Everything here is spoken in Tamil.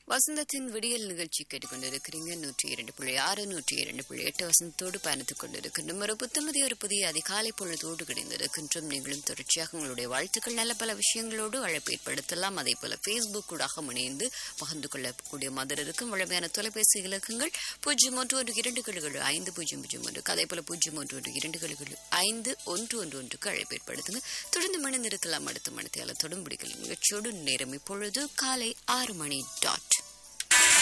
வசந்தத்தின் விடியல் நிகழ்ச்சி கேட்டுக்கொண்டிருக்கிறீங்க நூற்றி இரண்டு புள்ளி ஆறு நூற்றி இரண்டு புள்ளி எட்டு வசந்தத்தோடு பயணித்துக் கொண்டிருக்கின்றோம் ஒரு புத்தமதி ஒரு புதிய அதிகாலை பொழுதோடு கிடைந்திருக்கின்றோம் நீங்களும் தொடர்ச்சியாக உங்களுடைய வாழ்த்துக்கள் நல்ல பல விஷயங்களோடு அழைப்பு ஏற்படுத்தலாம் அதே போல பேஸ்புக் கூடாக இணைந்து பகிர்ந்து கொள்ளக்கூடிய மதர் இருக்கும் வழமையான தொலைபேசி இலக்கங்கள் பூஜ்ஜியம் ஒன்று ஒன்று இரண்டு கழுகள் ஐந்து பூஜ்ஜியம் பூஜ்ஜியம் ஒன்று அதே போல பூஜ்ஜியம் ஒன்று ஒன்று இரண்டு கழுகள் ஐந்து ஒன்று ஒன்று ஒன்றுக்கு அழைப்பு ஏற்படுத்துங்க தொடர்ந்து மணிந்திருக்கலாம் அடுத்த மணித்தியால தொடும் பிடிக்கல் நிகழ்ச்சியோடு நேரம் இப்பொழுது காலை ஆறு மணி டாட்